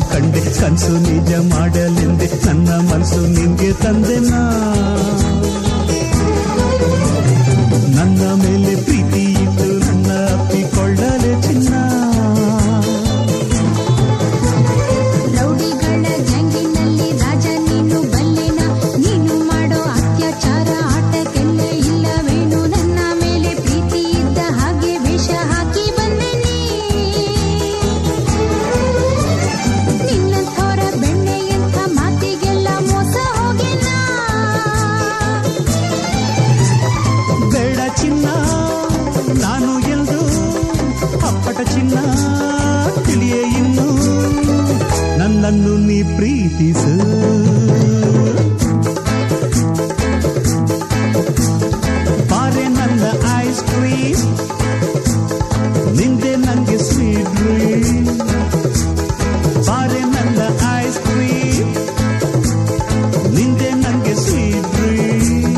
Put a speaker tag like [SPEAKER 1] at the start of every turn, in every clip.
[SPEAKER 1] ಕಂಡೆ ಕನಸು ನಿಜ ಮಾಡಲೆಂದೆ ನನ್ನ ಮನಸ್ಸು ನಿನ್ಗೆ ತಂದೆನಾ ನನ್ನ ಮೇಲೆ ಪ್ರೀತಿ ಇಟ್ಟು ನನ್ನ ಅಪ್ಪಿಕೊಳ್ಳಲೆ ಚಿನ್ನ
[SPEAKER 2] ರೌಡಿಗಳ ಗ್ಯಾಂಗಿನಲ್ಲಿ ರಾಜ ನೀನು ಬಲ್ಲೆನ ನೀನು ಮಾಡೋ ಅತ್ಯಾಚಾರ ಆಟಕ್ಕೆಲ್ಲ ಇಲ್ಲವೇನು ನನ್ನ ಮೇಲೆ ಪ್ರೀತಿ ಇದ್ದ ಹಾಗೆ ವೇಷ ಹಾಕಿ ಬಂದೆ ನೀ ನಿನ್ನಂಥವರ ಬೆಣ್ಣೆಯಂಥ ಮಾತಿಗೆಲ್ಲ ಮೋಸ ಹೋಗೆನಾ
[SPEAKER 1] ಬೇಡ ಚಿನ್ನ ನಾನು ಎಂದು ಅಪ್ಪಟ ಚಿನ್ನ ತಿಳಿಯೇ ಇನ್ನು ನನ್ನನ್ನು ನೀ ಪ್ರೀತಿಸು ಬಾರೆ ನನ್ನ ಐಸ್ ಕ್ರೀಮ್ ನಿಂದೆ ನಂಗೆ ಸ್ವೀಟ್ ಡ್ರೀಮ್ ಬಾರೆ ನನ್ನ ಐಸ್ ಕ್ರೀಮ್ ನಿಂದೆ ನಂಗೆ ಸ್ವೀಟ್ ಡ್ರೀಮ್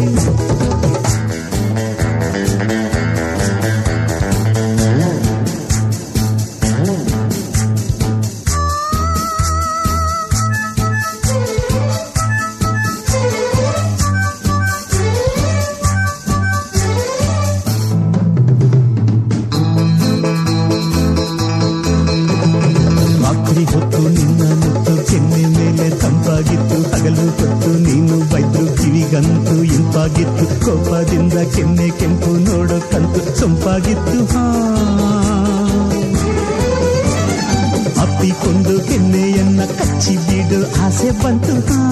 [SPEAKER 1] ರಾತ್ರಿ ಹೊತ್ತು ನಿನ್ನ ಮುತ್ತು ಕೆನ್ನೆ ಮೇಲೆ ತಂಪಾಗಿತ್ತು ಹಗಲು ಹೊತ್ತು ನೀನು ಬೈದ್ರು ಕಿವಿಗಂತೂ ಇಂಪಾಗಿತ್ತು ಕೋಪದಿಂದ ಕೆನ್ನೆ ಕೆಂಪು ನೋಡೋ ಕಂತು ಸೊಂಪಾಗಿತ್ತು ಹಾ ಅಪ್ಪಿಕೊಂಡು ಕೆನ್ನೆಯನ್ನ ಕಚ್ಚಿ ಬಿಡು ಆಸೆ ಬಂತು ಹಾ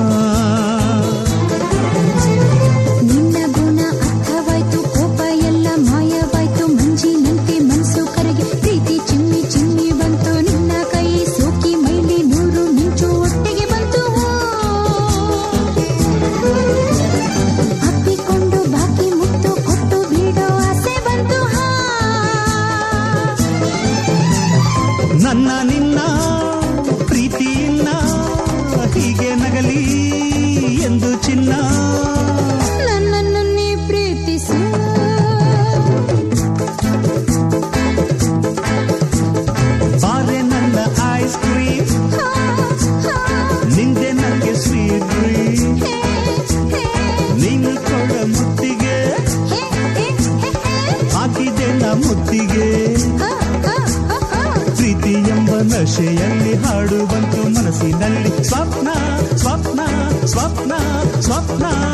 [SPEAKER 2] ನಿನ್ನ ಗುಣ ಅರ್ಥವಾಯ್ತು ಕೋಪ ಎಲ್ಲ ಮಾಯವಾಯ್ತು ಮಂಜಿನಂತೆ ಮನಸ್ಸು ಕರಗಿ ಪ್ರೀತಿ ಚಿಮ್ಮಿ ಚಿಮ್ಮಿ ಬಂತು ನಿನ್ನ ಕೈ ಸೋಕಿ ಮೈಲಿ ನೂರು ಮಿಂಚು ಒಟ್ಟಿಗೆ ಬಂತು ಅಪ್ಪಿಕೊಂಡು ಬಾಕಿ ಮುತ್ತು ಕೊಟ್ಟು ಬಿಡೋ ಆಸೆ ಬಂತು ಹಾ
[SPEAKER 1] ನನ್ನ ನಿನ್ನ ಪ್ರೀತಿಯನ್ನ ಹೀಗೆ ನಗಲಿ ಎಂದು ಚಿನ್ನ
[SPEAKER 2] ನನ್ನನ್ನು ನೀ ಪ್ರೀತಿಸು
[SPEAKER 1] ಬಾರೆ ನನ್ನ ಐಸ್ ಕ್ರೀಮ್
[SPEAKER 2] ಹಾ, ಹಾ,
[SPEAKER 1] ನಿಂದೆ ನಂಗೆ ಸ್ವೀಟ್ ಡ್ರೀಮ್
[SPEAKER 2] ಹೇ, ಹೇ,
[SPEAKER 1] ನೀನು ಕೊಡ ಮುತ್ತಿಗೆ
[SPEAKER 2] ಹೇ, ಹೇ, ಹೇ, ಹೇ.
[SPEAKER 1] ಹಾಕಿದೆ ನ ಮುತ್ತಿಗೆ
[SPEAKER 2] ಹಾ, ಹಾ, ಹಾ, ಹಾ.
[SPEAKER 1] ಪ್ರೀತಿ ಎಂಬ ನಶೆಯಲ್ಲಿ ಹಾಡು ಬಂತು ಮನಸ್ಸಿನಲ್ಲಿ ಸ್ವಪ್ನ ಸ್ವಪ್ನ ಸ್ವಪ್ನ ಸ್ವಪ್ನ